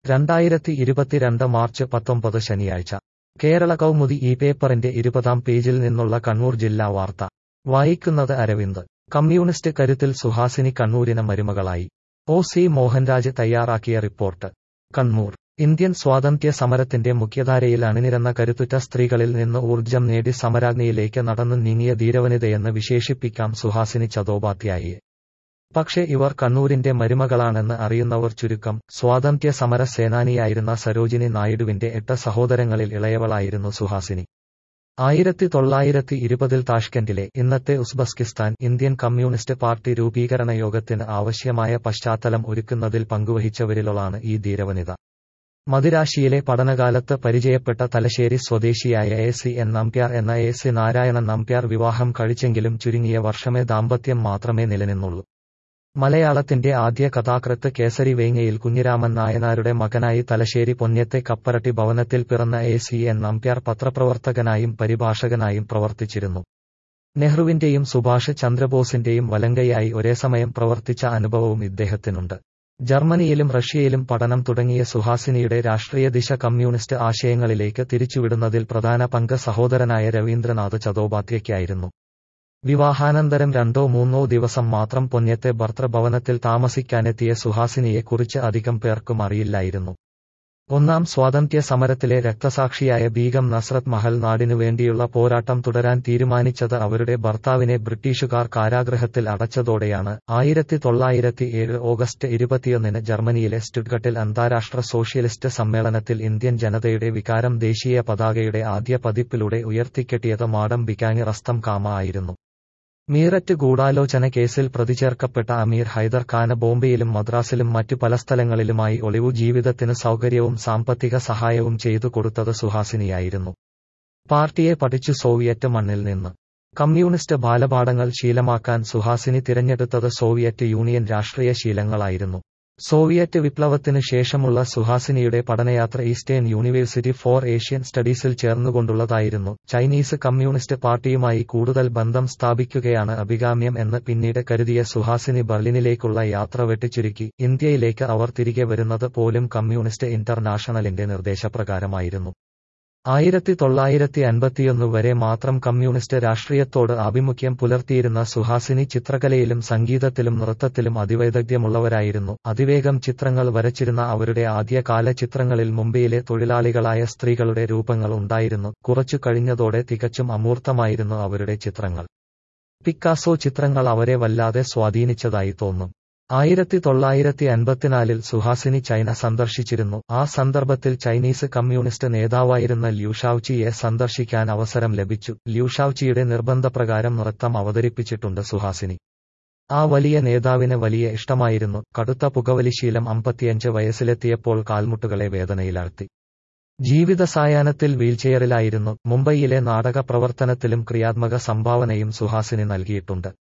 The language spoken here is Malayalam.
രണ്ടായിരത്തി ഇരുപത്തിരണ്ട് മാർച്ച് പത്തൊമ്പത് ശനിയാഴ്ച കേരള കൗമുദി ഈ പേപ്പറിന്റെ ഇരുപതാം പേജിൽ നിന്നുള്ള കണ്ണൂർ ജില്ലാ വാർത്ത വായിക്കുന്നത് അരവിന്ദ് കമ്മ്യൂണിസ്റ്റ് കരുത്തിൽ സുഹാസിനി കണ്ണൂരിന് മരുമകളായി ഒ സി മോഹൻരാജ് തയ്യാറാക്കിയ റിപ്പോർട്ട് കണ്ണൂർ ഇന്ത്യൻ സ്വാതന്ത്ര്യ സമരത്തിന്റെ മുഖ്യധാരയിൽ അണിനിരന്ന കരുത്തുറ്റ സ്ത്രീകളിൽ നിന്ന് ഊർജം നേടി സമരാഗ്നിയിലേക്ക് നടന്നു നീങ്ങിയ ധീരവനിതയെന്ന് വിശേഷിപ്പിക്കാം സുഹാസിനി ചതോപാധ്യായെ പക്ഷേ ഇവർ കണ്ണൂരിന്റെ മരുമകളാണെന്ന് അറിയുന്നവർ ചുരുക്കം സ്വാതന്ത്ര്യ സമര സേനാനിയായിരുന്ന സരോജിനി നായിഡുവിന്റെ എട്ട് സഹോദരങ്ങളിൽ ഇളയവളായിരുന്നു സുഹാസിനി ആയിരത്തി തൊള്ളായിരത്തി ഇരുപതിൽ താഷ്കെൻഡിലെ ഇന്നത്തെ ഉസ്ബെക്കിസ്ഥാൻ ഇന്ത്യൻ കമ്മ്യൂണിസ്റ്റ് പാർട്ടി രൂപീകരണ യോഗത്തിന് ആവശ്യമായ പശ്ചാത്തലം ഒരുക്കുന്നതിൽ പങ്കുവഹിച്ചവരിലൊളാണ് ഈ ധീരവനിത മദിരാശിയിലെ പഠനകാലത്ത് പരിചയപ്പെട്ട തലശ്ശേരി സ്വദേശിയായ എ സി എൻ നമ്പ്യാർ എന്ന എ സി നാരായണൻ നമ്പ്യാർ വിവാഹം കഴിച്ചെങ്കിലും ചുരുങ്ങിയ വർഷമേ ദാമ്പത്യം മാത്രമേ നിലനിന്നുള്ളൂ മലയാളത്തിന്റെ ആദ്യ കഥാകൃത്ത് കേസരി വേങ്ങയിൽ കുഞ്ഞിരാമൻ നായനാരുടെ മകനായി തലശ്ശേരി പൊന്ന്യത്തെ കപ്പരട്ടി ഭവനത്തിൽ പിറന്ന എ സി എൻ നമ്പ്യാർ പത്രപ്രവർത്തകനായും പരിഭാഷകനായും പ്രവർത്തിച്ചിരുന്നു നെഹ്റുവിന്റെയും സുഭാഷ് ചന്ദ്രബോസിന്റെയും വലങ്കയായി ഒരേസമയം പ്രവർത്തിച്ച അനുഭവവും ഇദ്ദേഹത്തിനുണ്ട് ജർമ്മനിയിലും റഷ്യയിലും പഠനം തുടങ്ങിയ സുഹാസിനിയുടെ രാഷ്ട്രീയ ദിശ കമ്മ്യൂണിസ്റ്റ് ആശയങ്ങളിലേക്ക് തിരിച്ചുവിടുന്നതിൽ പ്രധാന പങ്ക് സഹോദരനായ രവീന്ദ്രനാഥ് ചതോപാധ്യയ്ക്കായിരുന്നു വിവാഹാനന്തരം രണ്ടോ മൂന്നോ ദിവസം മാത്രം പൊന്ന്യത്തെ ഭർത്തൃഭവനത്തിൽ താമസിക്കാനെത്തിയ സുഹാസിനിയെക്കുറിച്ച് അധികം പേർക്കും അറിയില്ലായിരുന്നു ഒന്നാം സ്വാതന്ത്ര്യ സമരത്തിലെ രക്തസാക്ഷിയായ ബീഗം നസ്രത് മഹൽ നാടിനു വേണ്ടിയുള്ള പോരാട്ടം തുടരാൻ തീരുമാനിച്ചത് അവരുടെ ഭർത്താവിനെ ബ്രിട്ടീഷുകാർ കാരാഗൃഹത്തിൽ അടച്ചതോടെയാണ് ആയിരത്തി തൊള്ളായിരത്തി ഏഴ് ഓഗസ്റ്റ് ഇരുപത്തിയൊന്നിന് ജർമ്മനിയിലെ സ്റ്റുഡ്ഗട്ടിൽ അന്താരാഷ്ട്ര സോഷ്യലിസ്റ്റ് സമ്മേളനത്തിൽ ഇന്ത്യൻ ജനതയുടെ വികാരം ദേശീയ പതാകയുടെ ആദ്യ പതിപ്പിലൂടെ ഉയർത്തിക്കെട്ടിയത് മാഡം ബിക്കാങ്ങി റസ്തം കാമ ആയിരുന്നു മീററ്റ് ഗൂഢാലോചന കേസിൽ പ്രതിചേർക്കപ്പെട്ട അമീർ ഹൈദർ ഖാന് ബോംബെയിലും മദ്രാസിലും മറ്റു പല സ്ഥലങ്ങളിലുമായി ഒളിവു ജീവിതത്തിന് സൗകര്യവും സാമ്പത്തിക സഹായവും ചെയ്തു കൊടുത്തത് സുഹാസിനിയായിരുന്നു പാർട്ടിയെ പഠിച്ചു സോവിയറ്റ് മണ്ണിൽ നിന്ന് കമ്മ്യൂണിസ്റ്റ് ബാലപാഠങ്ങൾ ശീലമാക്കാൻ സുഹാസിനി തിരഞ്ഞെടുത്തത് സോവിയറ്റ് യൂണിയൻ രാഷ്ട്രീയ ശീലങ്ങളായിരുന്നു സോവിയറ്റ് വിപ്ലവത്തിനു ശേഷമുള്ള സുഹാസിനിയുടെ പഠനയാത്ര ഈസ്റ്റേൺ യൂണിവേഴ്സിറ്റി ഫോർ ഏഷ്യൻ സ്റ്റഡീസിൽ ചേർന്നുകൊണ്ടുള്ളതായിരുന്നു ചൈനീസ് കമ്മ്യൂണിസ്റ്റ് പാർട്ടിയുമായി കൂടുതൽ ബന്ധം സ്ഥാപിക്കുകയാണ് അഭികാമ്യം എന്ന് പിന്നീട് കരുതിയ സുഹാസിനി ബർലിനിലേക്കുള്ള യാത്ര വെട്ടിച്ചുരുക്കി ഇന്ത്യയിലേക്ക് അവർ തിരികെ വരുന്നത് പോലും കമ്മ്യൂണിസ്റ്റ് ഇന്റർനാഷണലിന്റെ നിർദ്ദേശപ്രകാരമായിരുന്നു ആയിരത്തി തൊള്ളായിരത്തി അൻപത്തിയൊന്ന് വരെ മാത്രം കമ്മ്യൂണിസ്റ്റ് രാഷ്ട്രീയത്തോട് ആഭിമുഖ്യം പുലർത്തിയിരുന്ന സുഹാസിനി ചിത്രകലയിലും സംഗീതത്തിലും നൃത്തത്തിലും അതിവൈദഗ്ധ്യമുള്ളവരായിരുന്നു അതിവേഗം ചിത്രങ്ങൾ വരച്ചിരുന്ന അവരുടെ ആദ്യകാല ചിത്രങ്ങളിൽ മുംബൈയിലെ തൊഴിലാളികളായ സ്ത്രീകളുടെ രൂപങ്ങൾ ഉണ്ടായിരുന്നു കുറച്ചു കഴിഞ്ഞതോടെ തികച്ചും അമൂർത്തമായിരുന്നു അവരുടെ ചിത്രങ്ങൾ പിക്കാസോ ചിത്രങ്ങൾ അവരെ വല്ലാതെ സ്വാധീനിച്ചതായി തോന്നും ആയിരത്തി തൊള്ളായിരത്തി അൻപത്തിനാലിൽ സുഹാസിനി ചൈന സന്ദർശിച്ചിരുന്നു ആ സന്ദർഭത്തിൽ ചൈനീസ് കമ്മ്യൂണിസ്റ്റ് നേതാവായിരുന്ന ല്യൂഷാവ്ചിയെ സന്ദർശിക്കാൻ അവസരം ലഭിച്ചു ല്യൂഷാവ്ചിയുടെ നിർബന്ധപ്രകാരം നൃത്തം അവതരിപ്പിച്ചിട്ടുണ്ട് സുഹാസിനി ആ വലിയ നേതാവിന് വലിയ ഇഷ്ടമായിരുന്നു കടുത്ത പുകവലിശീലം അമ്പത്തിയഞ്ച് വയസ്സിലെത്തിയപ്പോൾ കാൽമുട്ടുകളെ വേദനയിലാഴ്ത്തി ജീവിത സായാഹ്നത്തിൽ വീൽചെയറിലായിരുന്നു മുംബൈയിലെ നാടക പ്രവർത്തനത്തിലും ക്രിയാത്മക സംഭാവനയും സുഹാസിനി നൽകിയിട്ടുണ്ട്